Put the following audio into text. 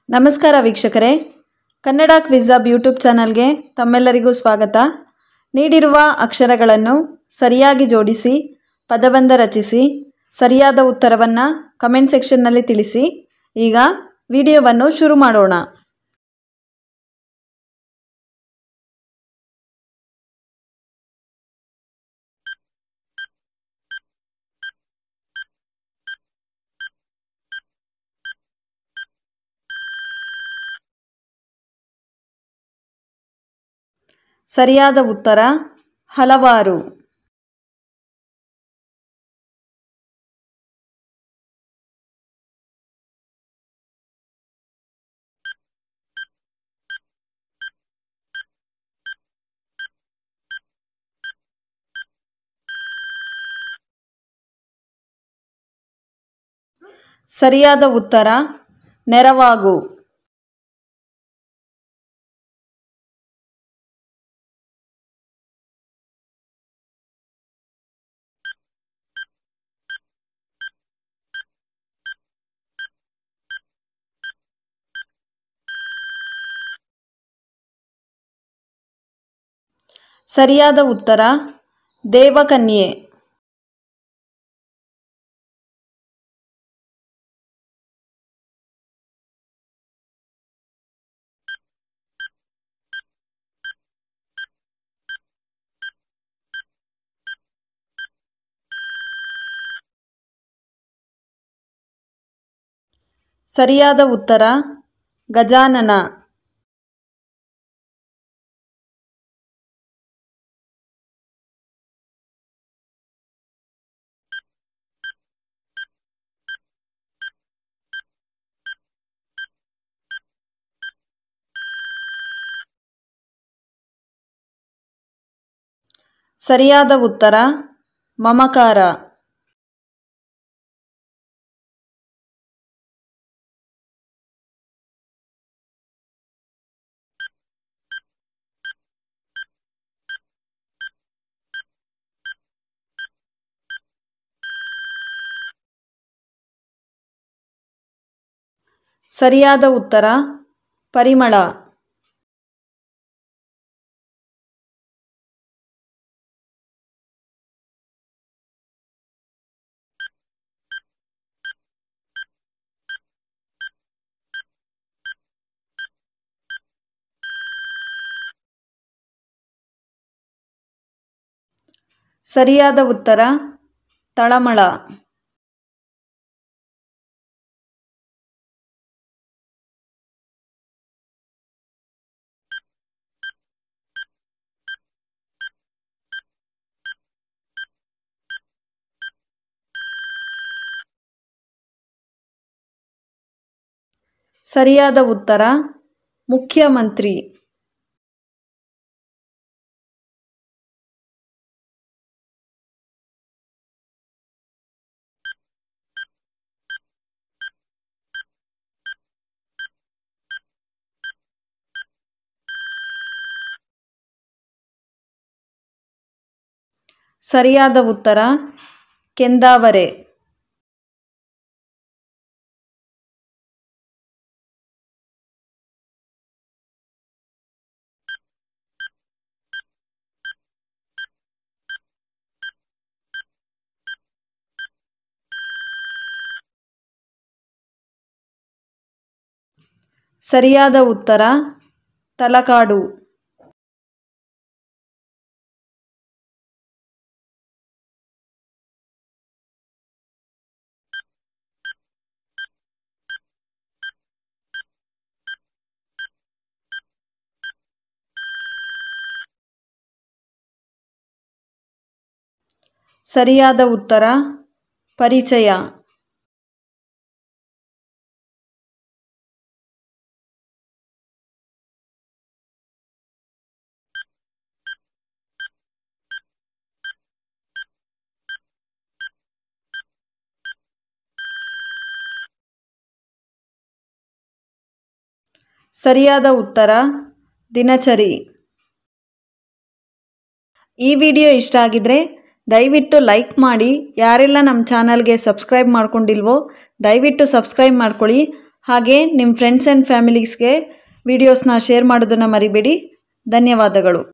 ನಮಸ್ಕಾರ ವೀಕ್ಷಕರೇ Kannada quiz hub YouTube ಚಾನಲ್ಗೆ ತಮ್ಮೆಲ್ಲರಿಗೂ ಸ್ವಾಗತ ನೀಡಿರುವ ಅಕ್ಷರಗಳನ್ನು ಸರಿಯಾಗಿ ಜೋಡಿಸಿ ಪದಬಂಧ ರಚಿಸಿ ಸರಿಯಾದ ಉತ್ತರವನ್ನು ಕಮೆಂಟ್ ಸೆಕ್ಷನ್ನಲ್ಲಿ ತಿಳಿಸಿ ಈಗ ವಿಡಿಯೋವನ್ನು ಶುರು ಮಾಡೋಣ ಸರಿಯಾದ ಉತ್ತರ ಹಲವಾರು ಸರಿಯಾದ ಉತ್ತರ ನೆರವಾಗು ಸರಿಯಾದ ಉತ್ತರ ದೇವಕನ್ಯೆ ಸರಿಯಾದ ಉತ್ತರ ಗಜಾನನ ಸರಿಯಾದ ಉತ್ತರ ಮಮಕಾರ ಸರಿಯಾದ ಉತ್ತರ ಪರಿಮಳ ಸರಿಯಾದ ಉತ್ತರ ತಳಮಳ ಸರಿಯಾದ ಉತ್ತರ ಮುಖ್ಯಮಂತ್ರಿ ಸರಿಯಾದ ಉತ್ತರ ಕೆಂದಾವರೆ ಸರಿಯಾದ ಉತ್ತರ ತಲಕಾಡು ಸರಿಯಾದ ಉತ್ತರ ಪರಿಚಯ ಸರಿಯಾದ ಉತ್ತರ ದಿನಚರಿ ಈ ವಿಡಿಯೋ ಇಷ್ಟ ಆಗಿದ್ರೆ ದಯವಿಟ್ಟು ಲೈಕ್ ಮಾಡಿ ಯಾರೆಲ್ಲ ನಮ್ಮ ಚಾನಲ್ಗೆ ಸಬ್ಸ್ಕ್ರೈಬ್ ಮಾಡ್ಕೊಂಡಿಲ್ವೋ ದಯವಿಟ್ಟು ಸಬ್ಸ್ಕ್ರೈಬ್ ಮಾಡ್ಕೊಳ್ಳಿ ಹಾಗೆ ನಿಮ್ಮ ಫ್ರೆಂಡ್ಸ್ ಆ್ಯಂಡ್ ಫ್ಯಾಮಿಲೀಸ್ಗೆ ವಿಡಿಯೋಸ್ನ ಶೇರ್ ಮಾಡೋದನ್ನು ಮರಿಬೇಡಿ ಧನ್ಯವಾದಗಳು